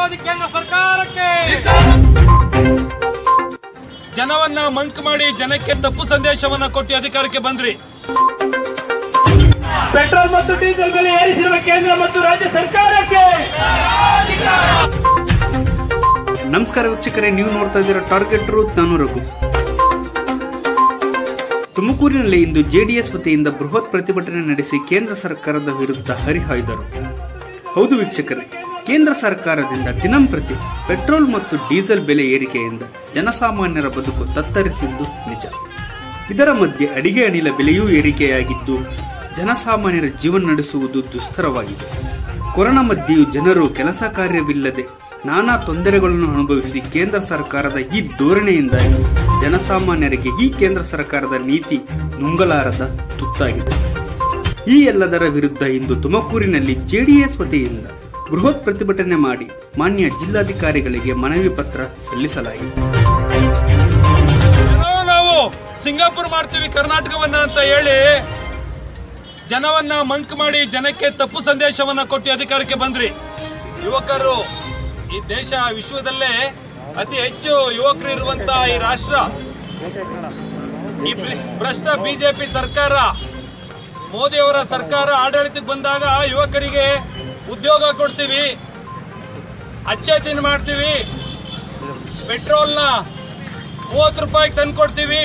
ವಿರೋಧಿ ಕೇಂದ್ರ ಸರ್ಕಾರಕ್ಕೆ ಜನವನ್ನ ಮಂಕ್ ಮಾಡಿ ಜನಕ್ಕೆ ತಪ್ಪು ಸಂದೇಶವನ್ನ ಕೊಟ್ಟು ಅಧಿಕಾರಕ್ಕೆ ಬಂದ್ರಿ ಪೆಟ್ರೋಲ್ ಮತ್ತು ಡೀಸೆಲ್ ಬೆಲೆ ಏರಿಸಿರುವ ಕೇಂದ್ರ ಮತ್ತು ರಾಜ್ಯ ಸರ್ಕಾರಕ್ಕೆ ನಮಸ್ಕಾರ ವೀಕ್ಷಕರೇ ನೀವು ನೋಡ್ತಾ ಇದ್ದೀರಾ ಟಾರ್ಗೆಟ್ ರೂತ್ ನಾನು ರಘು ತುಮಕೂರಿನಲ್ಲಿ ಇಂದು ಜೆಡಿಎಸ್ ವತಿಯಿಂದ ಬೃಹತ್ ಪ್ರತಿಭಟನೆ ನಡೆಸಿ ಕೇಂದ್ರ ಸರ್ಕಾರದ ವಿರುದ್ಧ ಹರಿಹಾಯ್ದರು ಹೌದು ವೀಕ್ಷಕರೇ ಕೇಂದ್ರ ಸರ್ಕಾರದಿಂದ ದಿನಂಪ್ರತಿ ಪೆಟ್ರೋಲ್ ಮತ್ತು ಡೀಸೆಲ್ ಬೆಲೆ ಏರಿಕೆಯಿಂದ ಜನಸಾಮಾನ್ಯರ ಬದುಕು ತತ್ತರಿಸಿದ್ದು ನಿಜ ಇದರ ಮಧ್ಯೆ ಅಡಿಗೆ ಅನಿಲ ಬೆಲೆಯೂ ಏರಿಕೆಯಾಗಿದ್ದು ಜನಸಾಮಾನ್ಯರ ಜೀವನ ನಡೆಸುವುದು ದುಸ್ತರವಾಗಿದೆ ಕೊರೋನಾ ಮಧ್ಯೆಯೂ ಜನರು ಕೆಲಸ ಕಾರ್ಯವಿಲ್ಲದೆ ನಾನಾ ತೊಂದರೆಗಳನ್ನು ಅನುಭವಿಸಿ ಕೇಂದ್ರ ಸರ್ಕಾರದ ಈ ಧೋರಣೆಯಿಂದಾಗಿ ಜನಸಾಮಾನ್ಯರಿಗೆ ಈ ಕೇಂದ್ರ ಸರ್ಕಾರದ ನೀತಿ ನುಂಗಲಾರದ ತುತ್ತಾಗಿದೆ ಈ ಎಲ್ಲದರ ವಿರುದ್ಧ ಇಂದು ತುಮಕೂರಿನಲ್ಲಿ ಜೆಡಿಎಸ್ ವತಿಯಿಂದ ಬೃಹತ್ ಪ್ರತಿಭಟನೆ ಮಾಡಿ ಮಾನ್ಯ ಜಿಲ್ಲಾಧಿಕಾರಿಗಳಿಗೆ ಮನವಿ ಪತ್ರ ಸಲ್ಲಿಸಲಾಗಿದೆ ಏನೋ ನಾವು ಸಿಂಗಾಪುರ್ ಮಾಡ್ತೀವಿ ಕರ್ನಾಟಕವನ್ನ ಅಂತ ಹೇಳಿ ಜನವನ್ನ ಮಂಕ್ ಮಾಡಿ ಜನಕ್ಕೆ ತಪ್ಪು ಸಂದೇಶವನ್ನ ಕೊಟ್ಟು ಅಧಿಕಾರಕ್ಕೆ ಬಂದ್ರಿ ಯುವಕರು ಈ ದೇಶ ವಿಶ್ವದಲ್ಲೇ ಅತಿ ಹೆಚ್ಚು ಯುವಕರು ಇರುವಂತ ಈ ರಾಷ್ಟ್ರ ಈ ಭ್ರಷ್- ಭ್ರಷ್ಟ ಬಿಜೆಪಿ ಸರ್ಕಾರ ಮೋದಿಯವರ ಸರ್ಕಾರ ಆಡಳಿತಕ್ಕೆ ಬಂದಾಗ ಯುವಕರಿಗೆ ಉದ್ಯೋಗ ಕೊಡ್ತೀವಿ ಅಚ್ಚೆ ದಿನ ಮಾಡ್ತೀವಿ ಪೆಟ್ರೋಲ್ನ ಮೂವತ್ತು ರೂಪಾಯಿಗೆ ತಂದು ಕೊಡ್ತೀವಿ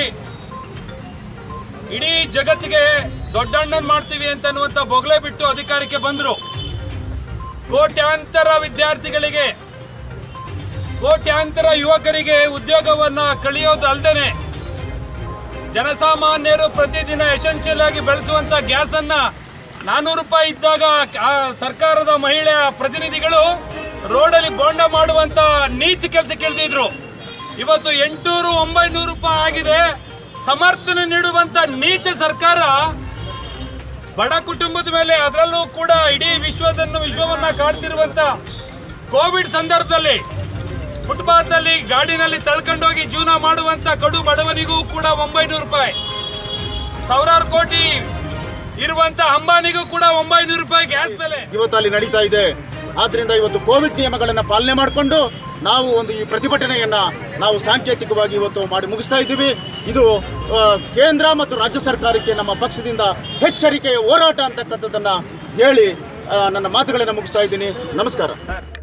ಇಡೀ ಜಗತ್ತಿಗೆ ದೊಡ್ಡಣ್ಣನ್ ಮಾಡ್ತೀವಿ ಅಂತ ಅನ್ನುವಂತ ಬೊಗಳೆ ಬಿಟ್ಟು ಅಧಿಕಾರಕ್ಕೆ ಬಂದ್ರು ಕೋಟ್ಯಾಂತರ ವಿದ್ಯಾರ್ಥಿಗಳಿಗೆ ಕೋಟ್ಯಾಂತರ ಯುವಕರಿಗೆ ಉದ್ಯೋಗವನ್ನ ಕಳಿಯೋದು ಅಲ್ದೇನೆ ಜನಸಾಮಾನ್ಯರು ಪ್ರತಿದಿನ ಎಸೆನ್ಷಿಯಲ್ ಆಗಿ ಬೆಳೆಸುವಂತ ಗ್ಯಾಸ್ ಅನ್ನ ನಾನೂರು ರೂಪಾಯಿ ಇದ್ದಾಗ ಆ ಸರ್ಕಾರದ ಮಹಿಳೆಯ ಪ್ರತಿನಿಧಿಗಳು ರೋಡಲ್ಲಿ ಬೋಂಡ ಮಾಡುವಂತ ನೀಚ ಕೆಲಸ ಕೇಳ್ತಿದ್ರು ಇವತ್ತು ಎಂಟುನೂರು ಒಂಬೈನೂರು ರೂಪಾಯಿ ಆಗಿದೆ ಸಮರ್ಥನೆ ನೀಡುವಂತ ನೀಚ ಸರ್ಕಾರ ಬಡ ಕುಟುಂಬದ ಮೇಲೆ ಅದರಲ್ಲೂ ಕೂಡ ಇಡೀ ವಿಶ್ವದನ್ನು ವಿಶ್ವವನ್ನ ಕಾಡ್ತಿರುವಂತ ಕೋವಿಡ್ ಸಂದರ್ಭದಲ್ಲಿ ಫುಟ್ಪಾತ್ ಅಲ್ಲಿ ಗಾಡಿನಲ್ಲಿ ತಳ್ಕೊಂಡೋಗಿ ಜೀವನ ಮಾಡುವಂತ ಕಡು ಬಡವನಿಗೂ ಕೂಡ ಒಂಬೈನೂರು ರೂಪಾಯಿ ಸಾವಿರಾರು ಕೋಟಿ ಇರುವಂತ ಅಂಬಾನಿಗೂ ಕೂಡ ಒಂಬೈನೂರು ರೂಪಾಯಿ ಗ್ಯಾಸ್ ಬೆಲೆ ಇವತ್ತು ಅಲ್ಲಿ ನಡೀತಾ ಇದೆ ಆದ್ರಿಂದ ಇವತ್ತು ಕೋವಿಡ್ ನಿಯಮಗಳನ್ನ ಪಾಲನೆ ಮಾಡಿಕೊಂಡು ನಾವು ಒಂದು ಈ ಪ್ರತಿಭಟನೆಯನ್ನ ನಾವು ಸಾಂಕೇತಿಕವಾಗಿ ಇವತ್ತು ಮಾಡಿ ಮುಗಿಸ್ತಾ ಇದ್ದೀವಿ ಇದು ಆ, ಕೇಂದ್ರ ಮತ್ತು ರಾಜ್ಯ ಸರ್ಕಾರಕ್ಕೆ ನಮ್ಮ ಪಕ್ಷದಿಂದ ಎಚ್ಚರಿಕೆಯ ಹೋರಾಟ ಅಂತಕ್ಕಂಥದ್ದನ್ನ ಹೇಳಿ ಆ, ನನ್ನ ಮಾತುಗಳನ್ನ ಮುಗಿಸ್ತಾ ಇದ್ದೀನಿ ನಮಸ್ಕಾರ